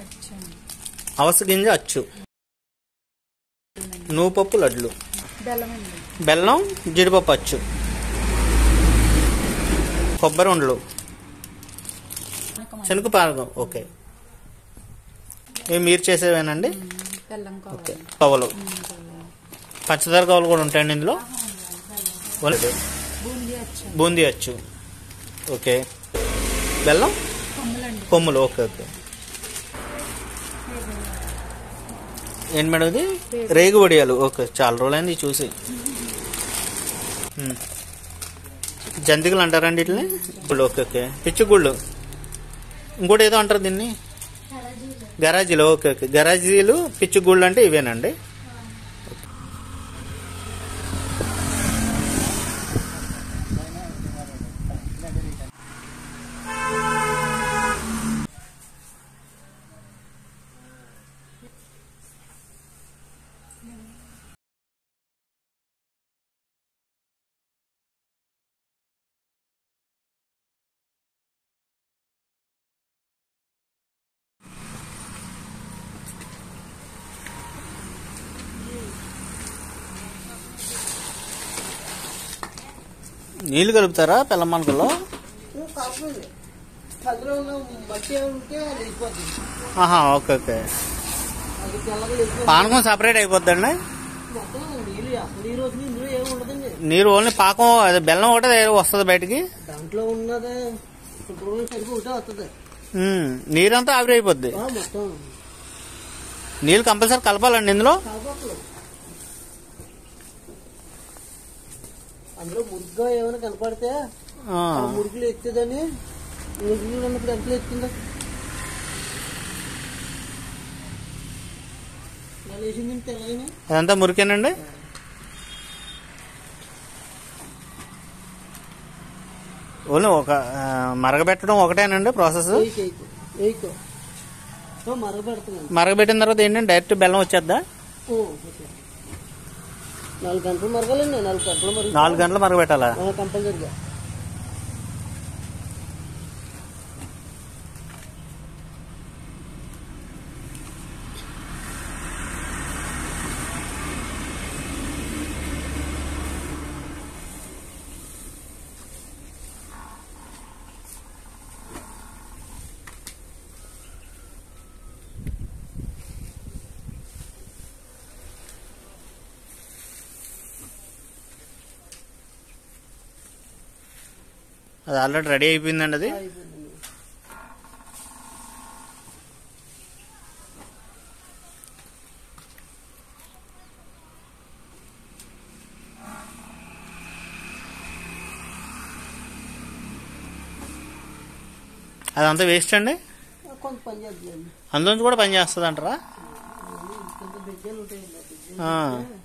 అచ్చండి అవస గింజ అచ్చు నువ్వుపప్పు లడ్లు బెల్లం అండి బెల్లం జీడిపప్పు అచ్చు కొబ్బరి ఉండలు శనగ పానకం ఓకే ఇవి మీరు చేసేవేనండి బెల్లం ఓకే కావాలి కవలు పంచదార కవలు కూడా ఉంటాయండి ఇందులో ఓకే. బూందీ అచ్చండి బూందీ అచ్చు ఓకే బెల్లం కొమ్మలండి కొమ్ములు ఓకే ఓకే ఏంటి మేడం ఇది రేగు వడియాలు ఓకే చాలా రోజులైంది ఇది చూసి ఉమ్. జంతికలు అంటారండి వీటిని గుళ్ళు ఓకే ఓకే పిచ్చి గుళ్ళు ఇంకోటి ఏదో అంటారు దీన్ని గరాజీలు ఓకే ఓకే గరాజీలు పిచ్చి గుళ్ళు అంటే ఇవేనండి నీళ్లు కలుపుతారా పిల్లమ్మనకలో కాకపోతే అందులో ఉన్న మట్టి ఉంటే అది వెళ్ళిపోతుంది ఆహా ఓకే ఓకే అది తెల్లగా వెళ్ళిపోతుంది పానకం సపరేట్ అయిపోద్దండి మొత్తం నీళ్ళు అసలు ఈ రోజు ఇందులో ఏమి ఉండదండి నీరు ఓన్లీ పాకం అదే బెల్లం ఒకటే వస్తుంది బయటికి దాంట్లో ఉన్నదే శుభ్రమైన సరిపి ఒకటే వస్తుంది ఉమ్, నీరంతా ఆవిరి అయిపోద్ది ఆ, మొత్తం నీళ్ళు కంపల్సరీ కలపాలండి ఇందులో కాకపోతే అందులో మురుగ్గా ఏమైనా కనపడితే ఆ, ఆ మురుగులు ఎత్తేదని మురుగులు ఉన్నప్పుడు ఎంత ఎత్తుందో ఇలా వేసింది తెల్లగానే అదంతా మురికేనండి ఓన్లీ ఒక ఆ, మరగబెట్టడం ఒకటేనండి ప్రాసెస్ వేయికో వేయికో వేయికో ఓ, మరగబెడుతున్నాను మరగబెట్టిన తర్వాత ఏంటంటే డైరెక్ట్ బెల్లం వచ్చేద్దా ఓ, ఓకే. నాలుగు గంటలు మరగాలండి నాలుగు గంటలు మరగ నాలుగు గంటలు మరగబెట్టాలా కంపల్సరిగా అది ఆల్రెడీ రెడీ అయిపోయిందండి అది అయిపోయింది. అదంతా వేస్ట్ అండి కొంత పని చేద్దాం అందులోంచి కూడా పని చేస్తుంది అంటారా కొంత బెజ్జాలు ఉంటాయండి ఆ బెజ్జాలు ఆ.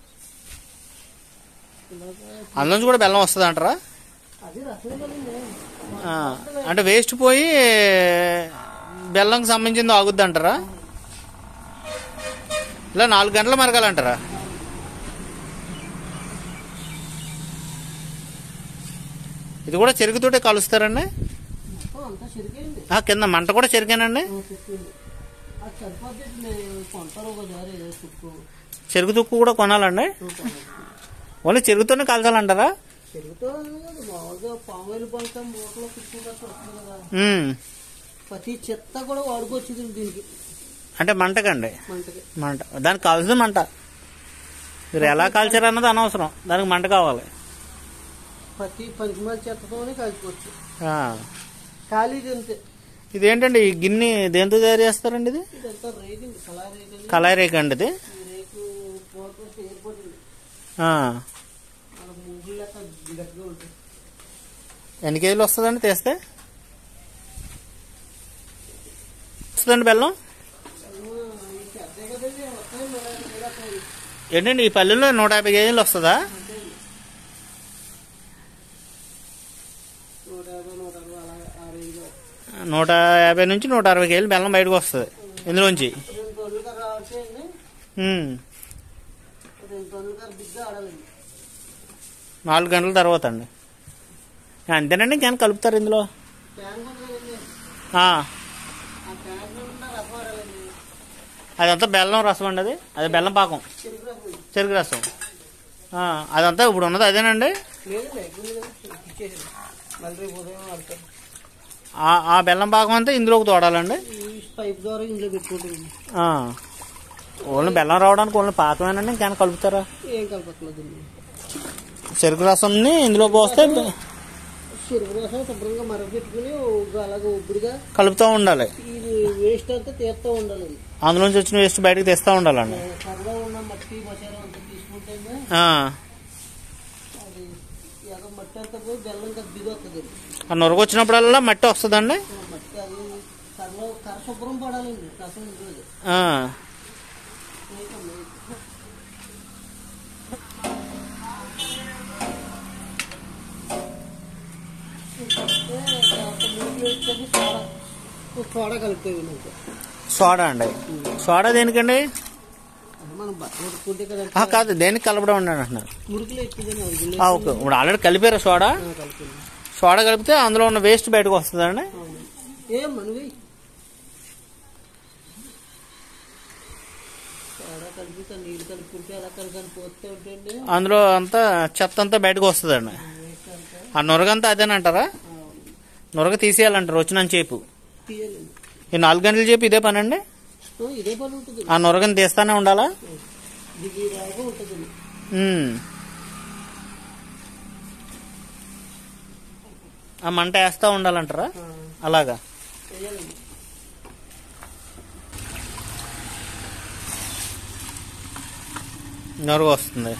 ఇలాగా అందులోంచి కూడా బెల్లం వస్తుంది అంటారా అది రసం కదండి ఆ, అంటే వేస్ట్ పోయి బెల్లంకి సంబంధించింది ఆగుద్ది అంటారా ఇలా నాలుగు గంటలు మరగాలంటారా ఇది కూడా చెరుకుతోటే కలుస్తారండి మొత్తం అంతా చిరికేయండి ఆ, కింద మంట కూడా చెరికానండి చెప్పింది అది సరిపోద్ది కొంటారు ఒకసారి ఏదో చుట్టూ చెరుకు తుక్కు కూడా కొనాలండి ఓన్లీ చెరుగుతోనే కాల్చాలంటారా చెరుగుతో కాదు మామూలుగా పామాయిల్ బంక మూటలో కుట్టుకుంటూ వస్తుంది కదా ఉమ్. ప్రతి చెత్త కూడా వాడుకోవచ్చు దీనికి అంటే మంటకండి మంటకి మంట దానికి కావాల్సింది మంట మీరు ఎలా కాల్చారన్నది అనవసరం దానికి మంట కావాలి ప్రతి పంచమాల చెత్తతోనే కాల్చుకోవచ్చు ఆ. ఖాళీ అంతే ఇదేంటండి ఈ గిన్నె దేంతో తయారు చేస్తారండి ఇది ఇదంతా రేగింది కళా రేగింది కళాయి రేక్ అండి ఇది ఈ రేకు పోతే ఏర్పడింది ఆ. అలా ముగ్గులు లెక్క గట్టిగా ఉంటుంది ఎన్ని కేజీలు వస్తుందండి తీస్తే వస్తుందండి బెల్లం ఈ పెద్ద కదండి వస్తాయి మన ఇలా పోయి. ఏంటండి ఈ పల్లెల్లో నూట యాభై కేజీలు వస్తుందా నూట యాభై నూట అరవై అలా ఆ రేంజ్లో నూట యాభై నుంచి నూట అరవై కేజీలు బెల్లం బయటకు వస్తుంది ఇందులోంచి రెండు టన్నుల కర్ర ఆడితే ఉమ్. రెండు టన్నుల కర్ర బిగ్గా ఆడాలండి నాలుగు గంటల తర్వాత అండి అంతేనండి ఇంకేమైనా కలుపుతారు ఇందులో ట్యాంక్ ఉంది కదండి ఆ. ఆ ట్యాంక్ నిండా రసం వాడాలండి అదంతా బెల్లం రసం అండి అది అది బెల్లం పాకం చెరుకు రసం చెరుకు రసం ఆ, అదంతా ఇప్పుడు ఉన్నది అదేనండి లేదండి అయిపోయింది కదా ఇచ్చేసి మళ్ళీ రేపు ఉదయం వెళ్తాం ఆ ఆ బెల్లం పాకం అంతా ఇందులోకి తోడాలండి ఈ పైప్ ద్వారా ఇంట్లో పెట్టుకుంటుంది ఆ. ఓన్లీ బెల్లం రావడానికి ఓన్లీ పాకమేనండి ఇంకేమైనా కలుపుతారా ఏం కలపట్లేదు చెరుకు రసంని ఇందులో పోస్తే బె- చెరుకు రసం శుభ్రంగా మరగ పెట్టుకుని అలాగే ఉబ్బడిగా కలుపుతూ ఉండాలి ఇది వేస్ట్ అంతా తీస్తూ ఉండాలండి అందులోంచి వచ్చిన వేస్ట్ బయటకు తెస్తూ ఉండాలండి సరదా ఉన్న మట్టి మసాలా అంతా తీసుకుంటేనే ఆ. అది ఎగ మట్టి అంతా పోయి బెల్లం కదా దిగి వస్తుంది ఆ నొరగ వచ్చినప్పుడల్లా మట్టి వస్తుందండి మట్టి అది కర్రలో కర్ర శుభ్రం పడాలండి రసం ఉంటుంది ఆ. సోడా కలుపుతాయి నాకు సోడా అండి సోడా దేనికండి మనం బట్టలు ఉడుకుంటే కదా ఆ, కాదు దేనికి కలపడం అండి అంటున్నారు మురికిలో ఎక్కువగానే అడిగింది ఆ, ఓకే ఇప్పుడు ఆల్రెడీ కలిపారు సోడా కలుపుతుంది సోడా కలిపితే అందులో ఉన్న వేస్ట్ బయటకు వస్తుందండి ఏం మనవి సోడా కలిపి కా- నీళ్ళు కలుపుకుంటే అలా కలిపి పోతే ఉంటే అందులో అంతా చెత్త అంతా బయటకు వస్తుందండి ఆ నొరగంతా అదేనంటారా నొరగ తీసేయాలంటారు వచ్చిన చేపు తీయాలండి ఈ నాలుగు గంటల చేపు ఇదే పని అండి ఓ, ఇదే పని ఉంటుంది ఆ నొరగని తీస్తానే ఉండాలా దిగి రాగా ఉంటుంది ఉమ్. ఆ మంట వేస్తా ఉండాలంటారా అలాగా వేయాలండి నొరగ వస్తుంది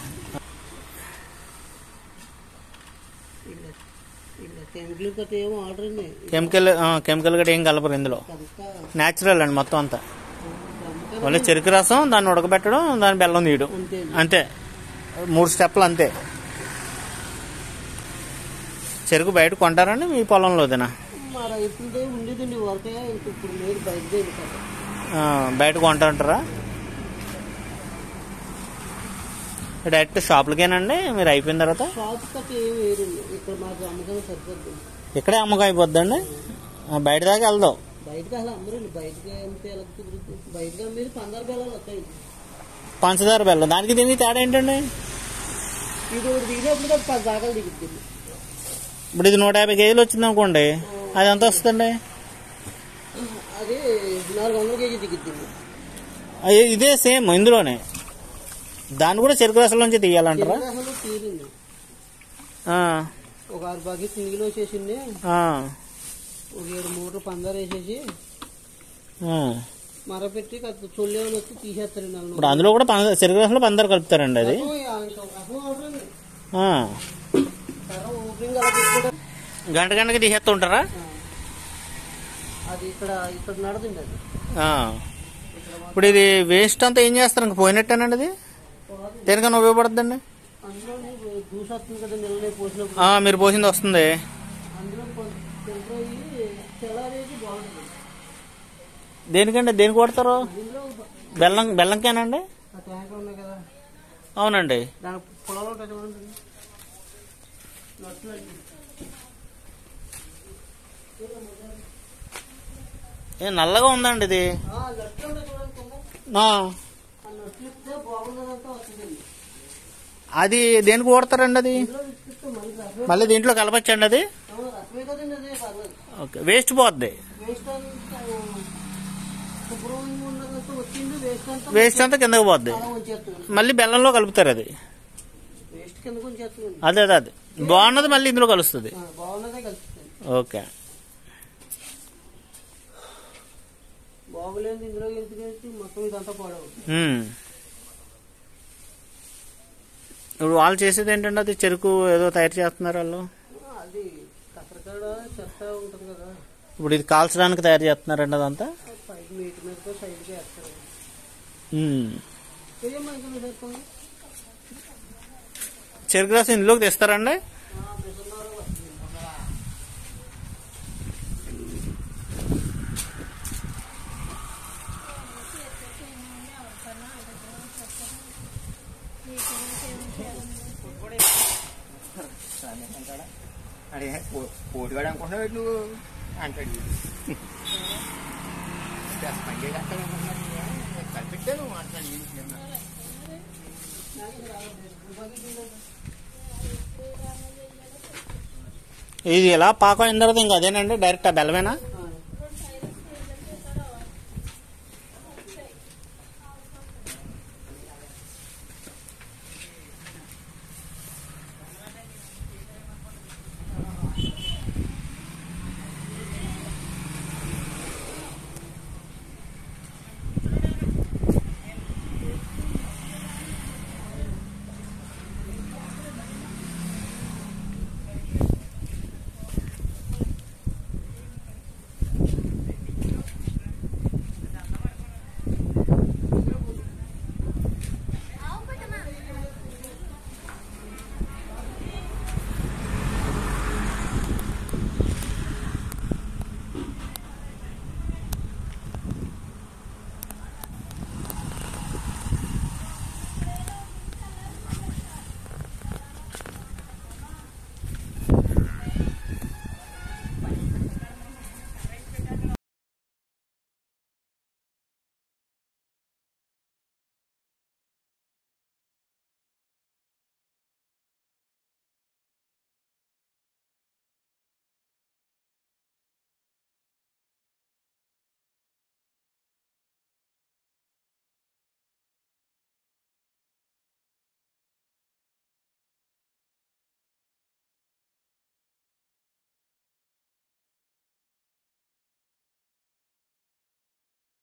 ఇలా ఇలా కెమికల్ కట్ట ఏమో ఆర్డర్ అండి కెమికల్ ఆ, కెమికల్ గట్రా ఏం కలపరు ఇందులో అంతా న్యాచురల్ అండి మొత్తం అంతా నమ్మకం మళ్ళీ చెరుకు రసం దాన్ని ఉడకబెట్టడం దాన్ని బెల్లం తీయడం అంతే అంతే మూడు స్టెప్లు అంతే చెరుకు బయట కొంటారండి మీ పొలంలోదేనా మా రైతులదే ఉండేదండి వరకే ఇంక ఇప్పుడు లేదు బయటదే కదా ఆ, బయట కొంటారంటారా డైరెక్ట్ షాపులకేనండి మీరు అయిపోయిన తర్వాత షాప్ కట్ట ఏం వేరండి ఇక్కడ మాకు అమ్మకం సరిపోద్ది ఇక్కడే అమ్మకం అయిపోద్దండి ఆ, బయట దాకా వెళ్దాం బయటకి అసలు అమ్మరండి బయటకి అమ్మితే ఎలా కుదురుతుంది బయటకి అమ్మేది పందారు బెల్లాలు వస్తాయి పంచదార బెల్లం దానికి దీనికి తేడా ఏంటండి ఇది ఒకటి దిగినప్పుడు అది పది దాకా దిగుతుంది ఇప్పుడు ఇది నూట యాభై కేజీలు వచ్చింది అనుకోండి అది ఎంత వస్తుందండి అది నాలుగు వందల కేజీ దిగుతుంది అయ్యో, ఇదే సేమ్ ఇందులోనే దాన్ని కూడా చెరుకు రసం నుంచి తీయాలంటారా అసలు తీరింది ఆ, ఒక ఆరు బకెట్ నీళ్ళు వచ్చేసింది ఆ, ఒక ఏడు మూటలు పందారు వేసేసి ఆ. మరపెట్టి కాస్త చొల్లేమని వచ్చి తీసేస్తారండి వాళ్ళు ఇప్పుడు అందులో కూడా పంద చెరుకు రసంలో పందరు కలుపుతారండి అది రసం ఇంకా రసం అవసరం ఆ. కర్ర ఓపెనింగ్ అలా పెట్టుకోవడం గంట గంటకి తీసేస్తూ ఉంటారా అది ఇక్కడ ఇక్కడ నడదండి అది ఆ. ఇప్పుడు ఇది వేస్ట్ అంతా ఏం చేస్తారు ఇంక పోయినట్టేనండి అది దేనికన్నా ఉపయోగపడుతుందండి అందులో దూసి వస్తుంది కదా నెలలే పోసినప్పుడు ఆ, మీరు పోసింది వస్తుంది అందులో కొంచెం ఫిల్టర్ అయ్యి తెల్లారేసి బాగుంటుంది దేనికండి దేనికి కొడతారు దీనిలో బెల్లం బెల్లంకేనండి ఆ ట్యాంక్ ఉన్నాయి కదా అవునండి దాని పొలంలో ఉంటుంది చూడండి నట్లు అండి ఏ నల్లగా ఉందండి ఇది ఆ, నట్లు ఉంటాయి చూడండి కింద. ఆ. ఆ నట్లు ఇస్తే బాగున్నదంతా వస్తుందండి అది దేనికి కొడతారండి అది ఇందులో ఇస్తే మళ్ళీ రసం మళ్ళీ దీంట్లో కలపచ్చండి అది అవును, రసమే కదండి అదే పర్లేదు ఓకే వేస్ట్ పోద్ది వేస్ట్ అంతా శుభ్రంగా ఉన్నదంతా వచ్చింది వేస్ట్ అంతా వేస్ట్ అంతా కిందకి పోద్ది అలా ఉంచేస్తుంది మళ్ళీ బెల్లంలో కలుపుతారు అది వేస్ట్ కింద ఉంచేస్తుంది అదే అదే అదే బాగున్నది మళ్ళీ ఇందులో కలుస్తుంది బాగున్నదే కలుస్తుంది ఓకే బాగులేదు ఇందులో ఎందుకంటే మొత్తం ఇదంతా పాడవుతుంది ఉమ్. ఇప్పుడు వాళ్ళు చేసేది ఏంటంటే అది చెరుకు ఏదో తయారు చేస్తున్నారు వాళ్ళు అది కసరకాడ చెత్త ఉంటుంది కదా ఇప్పుడు ఇది కాల్చడానికి తయారు చేస్తున్నారండి అదంతా ఆ పైకి మీటి మీదకో సైడ్కి వేస్తారు ఉమ్. ఏమో ఇంకా మీరు చెప్పండి చెరుకు రసం ఇందులోకి తెస్తారండి ఆ, మిషన్లో వస్తుంది. అరే పోటీగాడు అనుకుంటున్నావు నువ్వు అంటాడు కల్పించాను అంటాను ఏం చిన్న ఇది ఇలా పాకం అయిన తర్వాత ఇంకా అదేనండి డైరెక్ట్ ఆ బెల్లమేనా